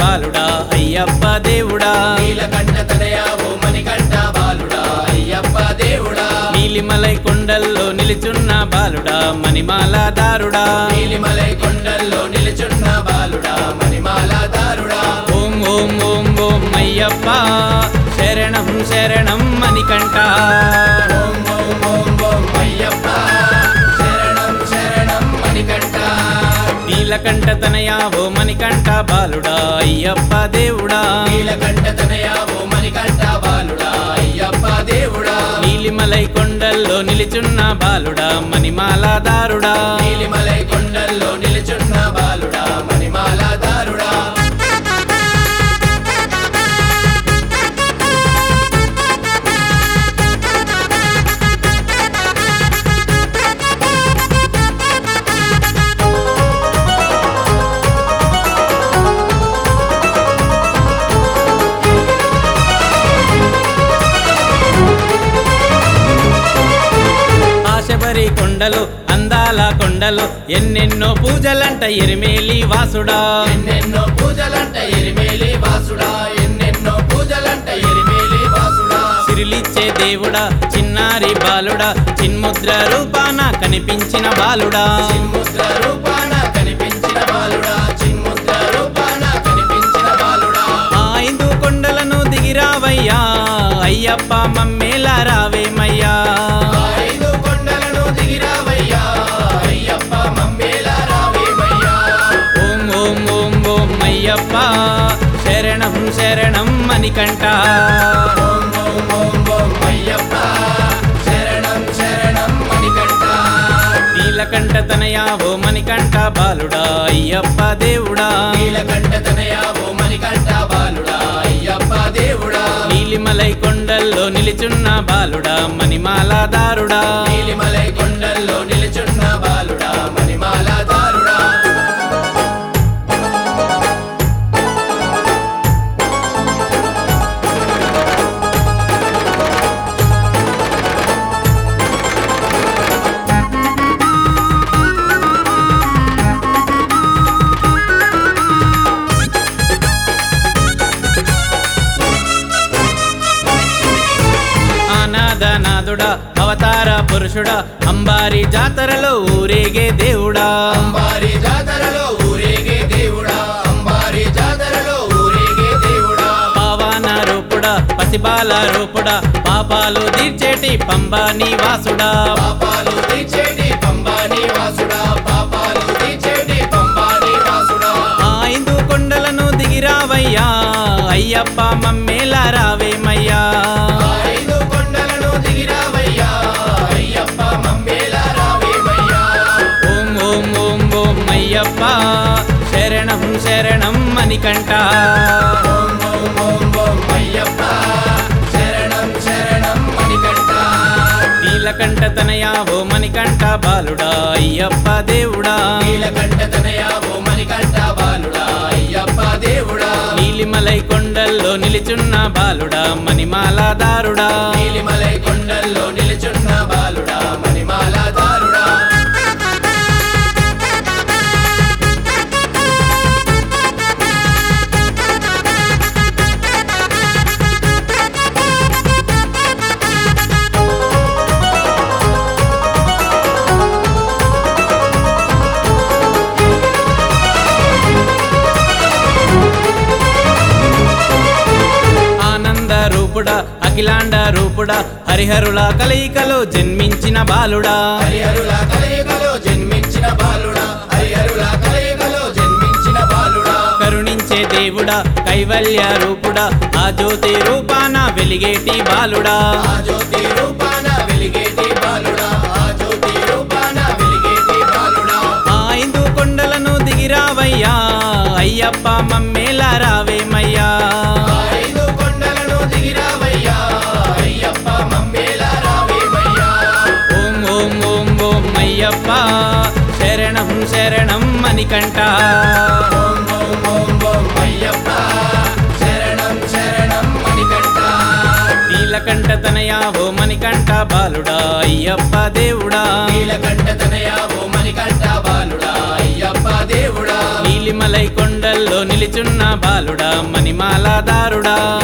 బాలుడా అయ్యప్ప దేవుడా నీలకంఠ తనయా ఓ మణికంఠ బాలుడా అయ్యప్ప దేవుడా నీలిమలై కొండల్లో నిలుచున్న బాలుడా మణిమాల దారుడా నీలిమలై కొండల్లో నిలుచున్న బాలుడా మణిమాల దారుడా ఓం ఓం ఓం ఓం అయ్యప్ప శరణం శరణం మణికంఠ ఓం ఓం ఓం ఓం అయ్యప్ప శరణం శరణం మణికంఠ నీలకంఠ తనయా ఓ మణికంఠ బాలుడా అయ్యప్ప దేవుడా నీలకంఠ తనయా ఓ మణికంఠ బాలుడా అయ్యప్ప దేవుడా నీలిమలై కొండల్లో నిలుచున్న బాలుడా మణిమాల దారుడా నీలిమలై కొండల్లో నిలుచున్న బాలుడా మణిమాల దారుడా ఆశబరి కొండలు అందాల కొండలు ఎన్నెన్నో పూజలంట ఎరిమేలి వాసుడా ఎన్నెన్నో పూజలంట ఎరిమేలి వాసుడా ఎన్నెన్నో పూజలంట ఎరిమేలి వాసుడా సిరిలిచ్చే దేవుడా చిన్నారి బాలుడా చిన్ముద్ర రూపాన కనిపించిన బాలుడా చిన్ముద్ర రూపాన కనిపించిన బాలుడా చిన్ముద్ర రూపాన కనిపించిన బాలుడా ఆ ఐదు కొండలను దిగిరావయ్యా అయ్యప్ప మమ్మేలా రావేమయ్యా ఆ ఐదు కొండలను దిగిరావయ్యా అయ్యప్ప మమ్మేలా రావేమయ్యా ఓం ఓం ఓం ఓం అయ్యప్ప శరణం శరణం మణికంఠ ఓం ఓం ఓం ఓం అయ్యప్ప శరణం శరణం మణికంఠ నీలకంఠ తనయా ఓ మణికంఠ బాలుడా అయ్యప్ప దేవుడా నీలకంఠ తనయా ఓ మణికంఠ బాలుడా అయ్యప్ప దేవుడా నీలిమలై కొండల్లో నిలుచున్న బాలుడా మణిమాల దారుడా నీలిమలై కొండల్లో నిలుచున్న బాలుడా మణిమాల దారుడా ఆనాదనాథుడా అవతార పురుషుడా అంబారి జాతరలో ఊరేగే దేవుడా అంబారి జాతరలో ఊరేగే దేవుడా అంబారి జాతరలో ఊరేగే దేవుడా పావాన రూపుడా పసిబాల రూపుడా పాపాలు తీర్చేటి పంబా నివాసుడా పాపాలు తీర్చేటి పంబాని వాసుడా పాపాలు తీర్చేటి పంబాని వాసుడా ఆ ఐదు కొండలను దిగిరావయ్యా అయ్యప్ప మమ్మేలా రావేమయ్యా ఆ ఐదు కొండలను దిగిరావయ్యా అయ్యప్ప మమ్మేలా రావేమయ్యా ఓం ఓం ఓం ఓం అయ్యప్ప శరణం శరణం మణికంఠ ఓం ఓం ఓం ఓం అయ్యప్ప శరణం శరణం మణికంఠ నీలకంఠ తనయా ఓ మణికంఠ బాలుడా అయ్యప్ప దేవుడా నీలకంఠ తనయా ఓ మణికంఠ బాలుడా అయ్యప్ప దేవుడా నీలిమలై కొండల్లో నిలుచున్న బాలుడా మణిమాల దారుడా నీలిమలై కొండల్లో నిలుచున్న బాలుడా మణిమాల దారుడా ఆనంద రూపుడా అఖిలాండ రూపుడా హరిహరుల కలయికలో జన్మించిన బాలుడా హరిహరుల కలయికలో జన్మించిన బాలుడా హరిహరుల కలయికలో జన్మించిన బాలుడా కరుణించే దేవుడా కైవల్య రూపుడా ఆ జ్యోతి రూపాన వెలిగేటి బాలుడా ఆ జ్యోతి రూపాన వెలిగేటి బాలుడా ఆ జ్యోతి రూపాన వెలిగేటి బాలుడా ఆ ఐదు కొండలను దిగిరావయ్యా అయ్యప్ప మమ్మేలా రావేమయ్యా ఆ ఐదు కొండలను దిగిరావయ్యా అయ్యప్ప మమ్మేలా రావేమయ్యా ఓం ఓం ఓం ఓం అయ్యప్ప శరణం శరణం మణికంఠ ఓం ఓం ఓం ఓం అయ్యప్ప శరణం శరణం మణికంఠ నీలకంఠ తనయా ఓ మణికంఠ బాలుడా అయ్యప్ప దేవుడా నీలకంఠ తనయా ఓ మణికంఠ బాలుడా అయ్యప్ప దేవుడా నీలి నీలిమలై కొండల్లో నిలిచున్న బాలుడా మణిమాల దారుడా